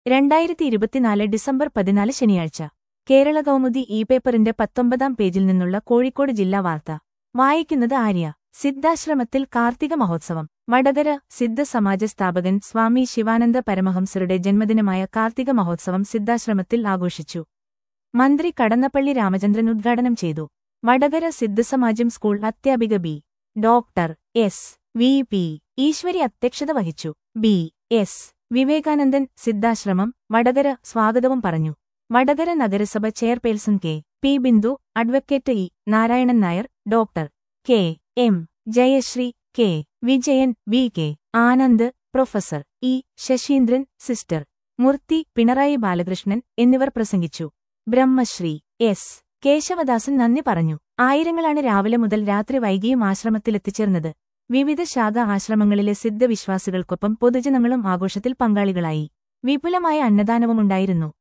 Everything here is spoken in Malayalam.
രണ്ടായിരത്തി ഇരുപത്തിനാല് ഡിസംബർ പതിനാല് ശനിയാഴ്ച കേരള കൗമുദി ഇ പേപ്പറിന്റെ പത്തൊമ്പതാം പേജിൽ നിന്നുള്ള കോഴിക്കോട് ജില്ലാ വാർത്ത വായിക്കുന്നത് ആര്യ സിദ്ധാശ്രമത്തിൽ കാർത്തിക മഹോത്സവം വടകര സിദ്ധ സമാജ സ്ഥാപകൻ സ്വാമി ശിവാനന്ദ പരമഹംസരുടെ ജന്മദിനമായ കാർത്തിക മഹോത്സവം സിദ്ധാശ്രമത്തിൽ ആഘോഷിച്ചു മന്ത്രി കടന്നപ്പള്ളി രാമചന്ദ്രൻ ഉദ്ഘാടനം ചെയ്തു വടകര സിദ്ധസമാജം സ്കൂൾ അധ്യാപിക B doctor S V P Eswari അധ്യക്ഷത വഹിച്ചു ബി എസ് വിവേകാനന്ദൻ സിദ്ധാശ്രമം വടകര സ്വാഗതവും പറഞ്ഞു വടകര നഗരസഭ chairperson K P Bindu advocate E Narayanan Nair doctor K M Jayasree K Vijayan V K Anand professor E Sasheendran sister Moorthy Pinarayi Balakrishnan എന്നിവർ പ്രസംഗിച്ചു ബ്രഹ്മശ്രീ എസ് കേശവദാസൻ നന്ദി പറഞ്ഞു ആയിരങ്ങളാണ് രാവിലെ മുതൽ രാത്രി വൈകിയും ആശ്രമത്തിലെത്തിച്ചേർന്നത് വിവിധ ശാഖ ആശ്രമങ്ങളിലെ സിദ്ധവിശ്വാസികൾക്കൊപ്പം പൊതുജനങ്ങളും ആഘോഷത്തിൽ പങ്കാളികളായി വിപുലമായ അന്നദാനവുമുണ്ടായിരുന്നു